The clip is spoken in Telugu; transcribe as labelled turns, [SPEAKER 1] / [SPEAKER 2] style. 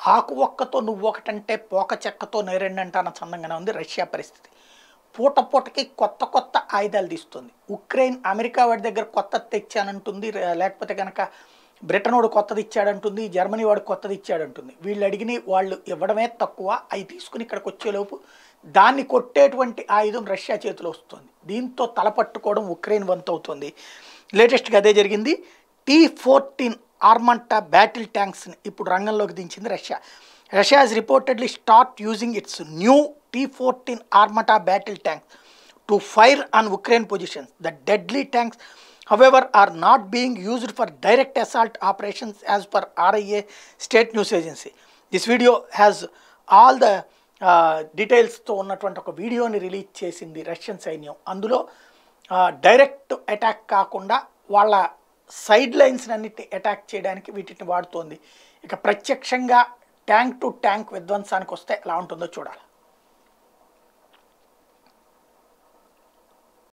[SPEAKER 1] ఆకు ఒక్కతో నువ్వు ఒకటంటే పోక చెక్కతో నేరెండంటే అన్న చందంగానే ఉంది రష్యా పరిస్థితి పూట పూటకి కొత్త కొత్త ఆయుధాలు తీస్తుంది ఉక్రెయిన్ అమెరికా వాడి దగ్గర కొత్త తెచ్చానంటుంది రే- లేకపోతే కనుక బ్రిటన్ వాడు కొత్తది ఇచ్చాడంటుంది జర్మనీ వాడు కొత్తది ఇచ్చాడంటుంది వీళ్ళు అడిగిన వాళ్ళు ఇవ్వడమే తక్కువ అవి తీసుకుని ఇక్కడికి వచ్చేలోపు దాన్ని కొట్టేటువంటి ఆయుధం రష్యా చేతిలో వస్తుంది దీంతో తలపట్టుకోవడం ఉక్రెయిన్ వంతు అవుతుంది లేటెస్ట్గా అదే జరిగింది టీ ఫోర్టీన్ ఆర్మంటా బ్యాటిల్ ట్యాంక్స్ని ఇప్పుడు రంగంలోకి దించింది Russia Russia has reportedly start using its new T fourteen Armata battle tanks to fire on Ukraine positions the deadly tanks however are not being used for direct assault operations as per RIA state news agency. This video has all the డీటెయిల్స్తో ఉన్నటువంటి ఒక వీడియోని రిలీజ్ చేసింది రష్యన్ సైన్యం అందులో డైరెక్ట్ అటాక్ కాకుండా వాళ్ళ సైడ్ లైన్స్ అన్నిటిని అటాక్ చేయడానికి వీటిని వాడుతోంది ఇక ప్రత్యక్షంగా ట్యాంక్ టు ట్యాంక్ విధ్వంసానికి వస్తే ఎలా ఉంటుందో చూడాలి